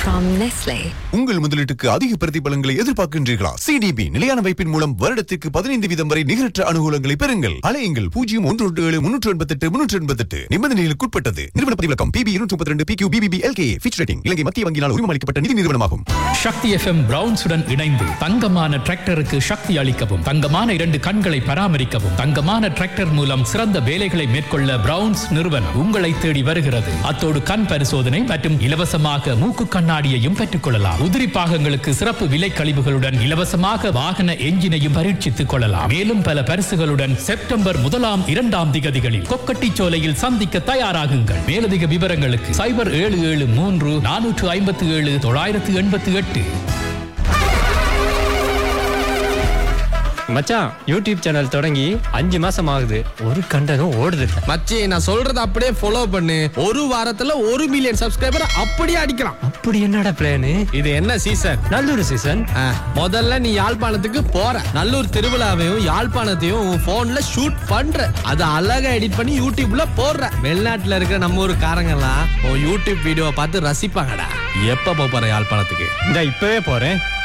from Nestle. உங்கள் முதலீட்டுக்கு அதிக பிரதிபலங்களை எதிர்பார்க்கின்றீர்களா சிடிபி நிலையான வைப்பின் மூலம் வருடத்திற்கு பதினைந்து வீதம் வரை நிகரற்ற அனுகூலங்களை பெறுங்கள் அலையுங்கள் பூஜ்ஜியம் ஒன்று ஒன்று ஏழு முன்னூற்று எண்பத்தெட்டு முன்னூற்று எண்பத்தெட்டு நிபந்தனைகளுக்கு உட்பட்டது நிறுவன பதிவிலக்கம் பிபி இருநூற்றி முப்பத்தி ரெண்டு பிக்யூ பிபிபி எல்கே ஃபிச் ரேட்டிங் இலங்கை மத்திய வங்கியினால் உரிமளிக்கப்பட்ட நிதி நிறுவனமாகும் சக்தி எஃப்எம் பிரவுன்ஸுடன் இணைந்து தங்கமான டிராக்டருக்கு சக்தி அளிக்கவும் தங்கமான இரண்டு கண்களை பராமரிக்கவும் தங்கமான டிராக்டர் மூலம் சிறந்த வேலைகளை மேற்கொள்ள பிரவுன்ஸ் நிறுவனம் உங்களை தேடி வருகிறது அத்தோடு கண் பரிசோதனை மற்றும் இலவசமாக மூக்கு கண்ணாடியையும் பெற்றுக் கொள்ளலாம் உதிரி பாகங்களுக்கு சிறப்பு விலை கழிவுகளுடன் இலவசமாக வாகன எஞ்சினையும் பரீட்சித்துக் கொள்ளலாம் மேலும் பல பரிசுகளுடன் செப்டம்பர் முதலாம் இரண்டாம் திகதிகளில் கொக்கட்டிச்சோலையில் சந்திக்க தயாராகுங்கள் மேலதிக விவரங்களுக்கு சைபர் ஏழு ஏழு மூன்று நானூற்று ஐம்பத்தி ஏழு தொள்ளாயிரத்து எண்பத்தி எட்டு மச்சான் யூடியூப் சேனல் தொடங்கி அஞ்சு மாசம் ஆகுது ஒரு கண்டகம் ஓடுது மச்சி நான் சொல்றத அப்படியே ஃபாலோ பண்ணு ஒரு வாரத்துல ஒரு மில்லியன் சப்ஸ்கிரைபர் அப்படியே அடிக்கலாம் அப்படி என்னடா பிளானு இது என்ன சீசன் நல்லொரு சீசன் முதல்ல நீ யாழ்ப்பாணத்துக்கு போற நல்லூர் திருவிழாவையும் யாழ்ப்பாணத்தையும் உன் போன்ல ஷூட் பண்ற அதை அழகா எடிட் பண்ணி யூடியூப்ல போடுற வெளிநாட்டுல இருக்கிற நம்ம ஊர் காரங்கெல்லாம் உன் யூடியூப் வீடியோவை பார்த்து ரசிப்பாங்கடா எப்ப போப் போற யாழ்ப்பாணத்துக்கு இந்த இப்பவே போறேன்